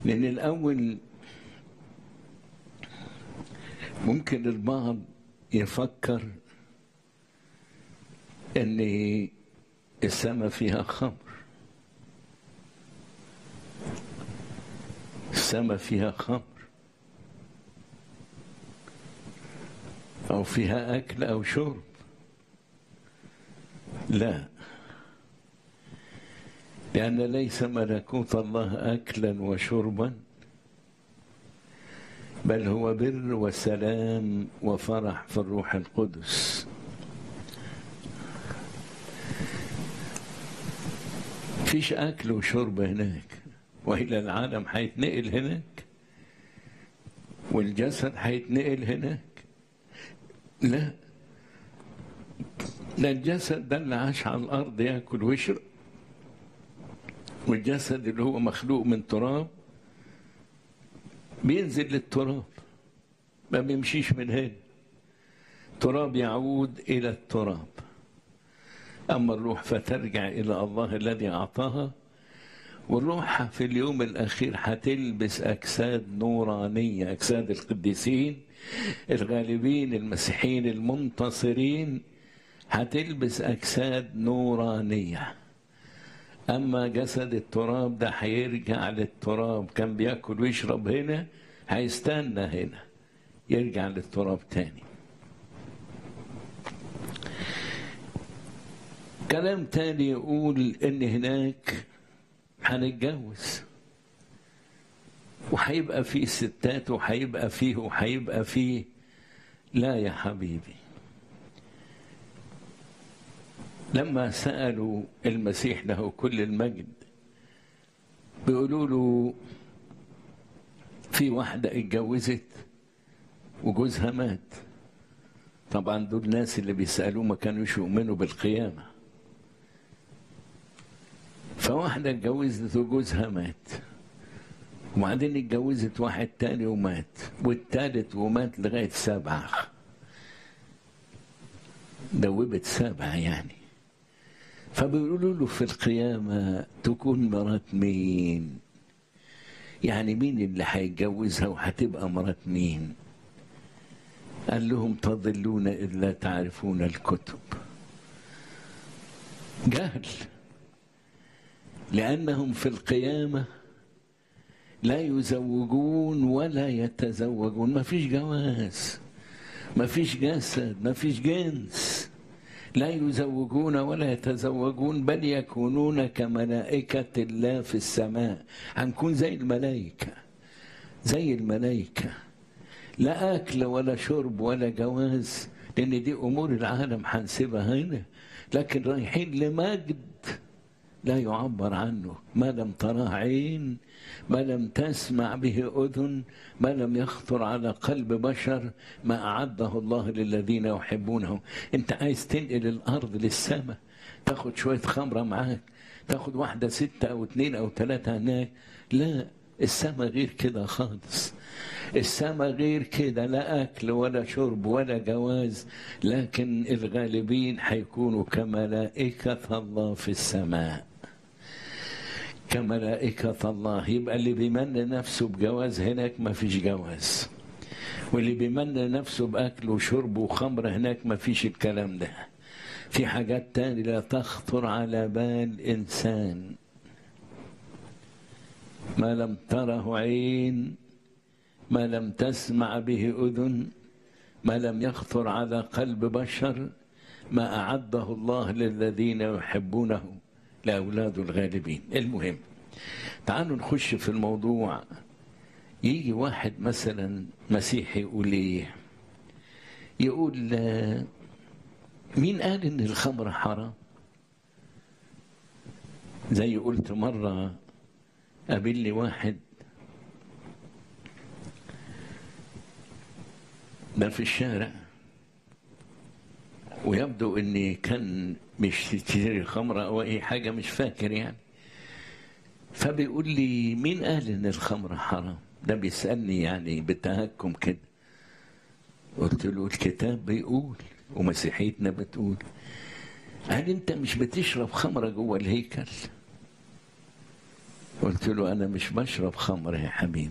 لأن الأول ممكن البعض يفكر ان السماء فيها خمر السماء فيها خمر او فيها اكل او شرب لا لان ليس ملكوت الله اكلا وشربا بل هو بر وسلام وفرح في الروح القدس فيش أكل وشرب هناك وإلى العالم هيتنقل هناك والجسد هيتنقل هناك لا ده الجسد ده اللي عاش على الأرض ياكل ويشرب والجسد اللي هو مخلوق من تراب بينزل للتراب ما بيمشيش من هنا تراب يعود إلى التراب أما الروح فترجع إلى الله الذي أعطاها والروح في اليوم الأخير هتلبس أجساد نورانية أجساد القديسين الغالبين المسيحيين المنتصرين هتلبس أجساد نورانية أما جسد التراب ده هيرجع للتراب كان بياكل ويشرب هنا هيستنى هنا يرجع للتراب تاني كلام تاني يقول ان هناك هنتجوز وهيبقى فيه ستات وهيبقى فيه وهيبقى فيه لا يا حبيبي لما سألوا المسيح له كل المجد بيقولوا له في واحدة اتجوزت وجوزها مات طبعا دول الناس اللي بيسألوه ما كانوش يؤمنوا بالقيامة فواحدة اتجوزت وجوزها مات وبعدين اتجوزت واحد تاني ومات والتالت ومات لغاية سبعة دوبت سبعة يعني فبيقولوا له في القيامة تكون مرات مين يعني مين اللي هيتجوزها وهتبقى مرات مين قال لهم تضلون إذ لا تعرفون الكتب جهل لأنهم في القيامة لا يزوجون ولا يتزوجون ما فيش جواز ما فيش جسد ما فيش جنس لا يزوجون ولا يتزوجون بل يكونون كملائكة الله في السماء هنكون زي الملائكة زي الملائكة لا أكل ولا شرب ولا جواز لأن دي أمور العالم هنسيبها هنا لكن رايحين لمجد لا يعبر عنه ما لم تراه عين ما لم تسمع به أذن ما لم يخطر على قلب بشر ما أعده الله للذين يحبونه أنت عايز تنقل الأرض للسماء تاخد شوية خمرة معاك تاخد واحدة ستة أو اتنين أو ثلاثة هناك لا السماء غير كده خالص السماء غير كده لا أكل ولا شرب ولا جواز لكن الغالبين هيكونوا كملائكة الله في السماء كملائكة الله يبقى اللي بيمن نفسه بجواز هناك ما فيش جواز واللي بيمن نفسه بأكل وشرب وخمر هناك ما فيش الكلام ده في حاجات تانية لا تخطر على بال إنسان ما لم تره عين ما لم تسمع به أذن ما لم يخطر على قلب بشر ما أعده الله للذين يحبونه لأولاد الغالبين المهم تعالوا نخش في الموضوع يجي واحد مثلا مسيحي يقول ايه يقول مين قال ان الخمر حرام زي قلت مرة قابلني واحد ده في الشارع ويبدو اني كان مش تشتري خمرة او اي حاجة مش فاكر يعني فبيقول لي مين قال ان الخمر حرام ده بيسألني يعني بتهكم كده قلت له الكتاب بيقول ومسيحيتنا بتقول قال انت مش بتشرب خمرة جوه الهيكل قلت له أنا مش بشرب خمر يا حبيبي